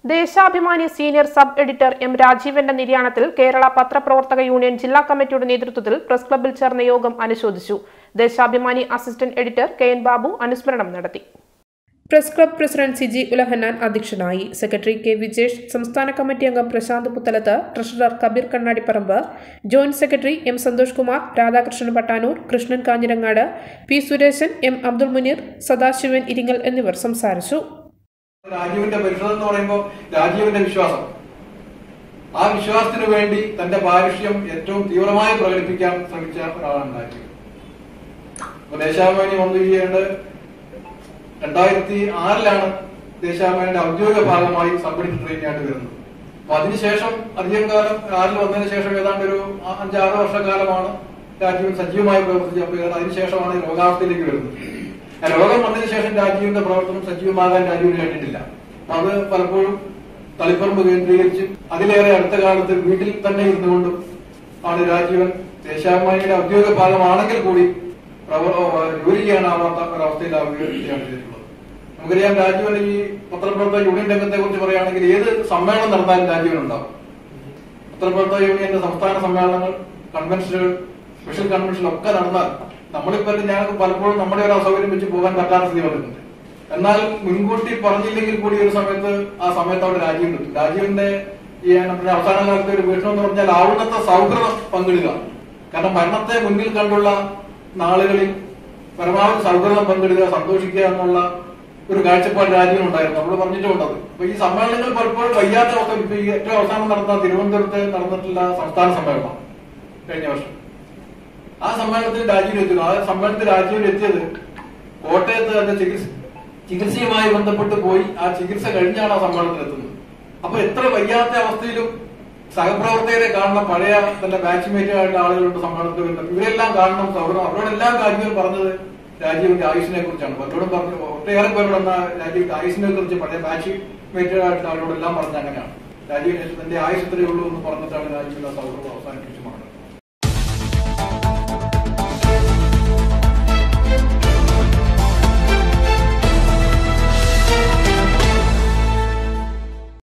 Deshabhimani senior sub editor M രാജീവന്റെ നിര്യാണത്തിൽ കേരള പത്രപ്രവർത്തക യൂണിയൻ ജില്ലാ കമ്മിറ്റിയുടെ നേതൃത്വത്തിൽ പ്രസ് ക്ലബ്ബിൽ ചേർന്ന യോഗം അനുശോചിച്ചു Deshabhimani assistant editor K N Babu അനുസ്മരണം നടത്തി press club president Siji Ulahannan അധ്യക്ഷനായി സെക്രട്ടറി കെ വിജേഷ് സംസ്ഥാന കമ്മിറ്റി അംഗം Prashanth Puthalath treasurer Kabeer Kannadiparamba joint secretary M Santhosh Kumar Radhakrishnan Pattanur Krishnan Kanhirangad P Suresan M Abdul Muneer Sadasivan Iringal എന്നിവർ സംസാരിച്ചു രാജീവിന്റെ പരിശോധന എന്ന് പറയുമ്പോൾ രാജീവിന്റെ വിശ്വാസം ആ വിശ്വാസത്തിന് വേണ്ടി തന്റെ പാരുഷ്യം ഏറ്റവും തീവ്രമായി പ്രകടിപ്പിക്കാൻ ശ്രമിച്ച ഒരാളാണ് രാജീവ് അപ്പൊ ദേശാഭിമാനി വന്നു ചെയ്യേണ്ട രണ്ടായിരത്തി ആറിലാണ് ദേശാഭിമാനിയുടെ ഔദ്യോഗിക ഭാഗമായി സബ് എഡിറ്റർ ട്രെയിനിങ് ആയിട്ട് വരുന്നത് അപ്പൊ അതിനുശേഷം അധികം കാലം ആറിൽ വന്നതിന് ശേഷം ഏതാണ്ട് ഒരു ആ- അഞ്ചാറ് വർഷക്കാലമാണ് രാജീവൻ സജീവമായി പ്രവർത്തിച്ചത് അപ്പൊ ഏതാണ്ട് അതിനുശേഷമാണ് ഈ രോഗാവസ്ഥയിലേക്ക് വരുന്നത് ആ രോഗം വന്നതിന് ശേഷം രാജീവിന്റെ പ്രവർത്തനം സജീവമാകാൻ രാജീവിന് കഴിഞ്ഞിട്ടില്ല അപ്പൊ അത് പലപ്പോഴും തളിപ്പറമ്പ് കേന്ദ്രീകരിച്ച് അതിലേറെ അടുത്ത കാലത്ത് വീട്ടിൽ തന്നെ ഇരുന്നുകൊണ്ടും ആണ് രാജീവൻ ദേശാഭിമാനിയുടെ ഔദ്യോഗിക ഭാഗമാണെങ്കിൽ കൂടി പ്രവ- ഏഹ് ജോലി ചെയ്യാനാവാത്ത ഒരവസ്ഥയിലാവുകയാണ് ചെയ്തിട്ടുള്ളത് നമുക്കറിയാം രാജീവൻ ഈ പത്രപ്രവർത്തക യൂണിയൻ രംഗത്തെ കുറിച്ച് പറയുകയാണെങ്കിൽ ഏത് സമ്മേളനം നടത്താനും രാജീവൻ ഉണ്ടാവും പത്രപ്രവർത്തക യൂണിയന്റെ സംസ്ഥാന സമ്മേളനങ്ങൾ കൺവെൻഷനുകൾ സ്പെഷ്യൽ കൺവെൻഷൻ ഒക്കെ നടന്നാൽ നമ്മളിപ്പോ ഞങ്ങൾക്ക് പലപ്പോഴും നമ്മുടെ ഒരു അസൗകര്യം വെച്ച് പോകാൻ പറ്റാത്ത സ്ഥിതി വന്നിട്ടുണ്ട് എന്നാൽ മുൻകൂട്ടി പറഞ്ഞില്ലെങ്കിൽ കൂടി ഒരു സമയത്ത് ആ സമയത്ത് അവിടെ രാജീവ് കിട്ടും രാജീവിന്റെ ഈ നമ്മുടെ അവസാന കാലത്തെ ഒരു വീക്ഷണം എന്ന് പറഞ്ഞാൽ ആവുന്നത്ര സൗഹൃദം പങ്കിടുക കാരണം മരണത്തെ മുന്നിൽ കണ്ടുള്ള നാളുകളിൽ പരമാവധി സൗഹൃദം പങ്കിടുക സന്തോഷിക്കുക എന്നുള്ള ഒരു കാഴ്ചപ്പാട് രാജ്യം ഉണ്ടായിരുന്നു നമ്മൾ പറഞ്ഞിട്ടുണ്ടത് അപ്പൊ ഈ സമ്മേളനങ്ങൾ പലപ്പോഴും വയ്യാത്ത അവസ്ഥ ഇപ്പൊ ഈ ഏറ്റവും അവസാനം നടന്ന തിരുവനന്തപുരത്ത് നടന്നിട്ടുള്ള സംസ്ഥാന സമ്മേളനം കഴിഞ്ഞ വർഷം ആ സമ്മേളനത്തിൽ രാജീവ് എത്തുന്നു ആ സമ്മേളനത്തിൽ രാജീവ് എത്തിയത് കോട്ടയത്ത് തന്റെ ചികിത്സ ചികിത്സയുമായി ബന്ധപ്പെട്ട് പോയി ആ ചികിത്സ കഴിഞ്ഞാണ് ആ സമ്മേളനത്തിൽ എത്തുന്നത് അപ്പൊ എത്ര വയ്യാത്ത അവസ്ഥയിലും സഹപ്രവർത്തകരെ കാണുന്ന പഴയ തന്റെ ബാച്ച്മേറ്റ് ആയിട്ടുള്ള ആളുകളുണ്ട് സമ്മേളനത്തിൽ വരുന്നത് ഇവരെല്ലാം കാണണം സൗഹൃദം അവരോടെല്ലാം രാജീവൻ പറഞ്ഞത് രാജീവിന്റെ ആയുഷിനെ കുറിച്ചാണ് പലരോടും പറഞ്ഞു ഒട്ടേറെ പേരോട് രാജീവിന്റെ ആയുഷിനെ കുറിച്ച് പഴയ ബാച്ച് മേറ്റ് ആയിട്ടുള്ള ആളോടെല്ലാം പറഞ്ഞ അങ്ങനെയാണ് രാജീവിന് തന്റെ ആയുഷത്രേ ഉള്ളൂ എന്ന് പറഞ്ഞിട്ടാണ് രാജീവിന്റെ സൗഹൃദം അവസാനിപ്പിച്ചു മാറുന്നത്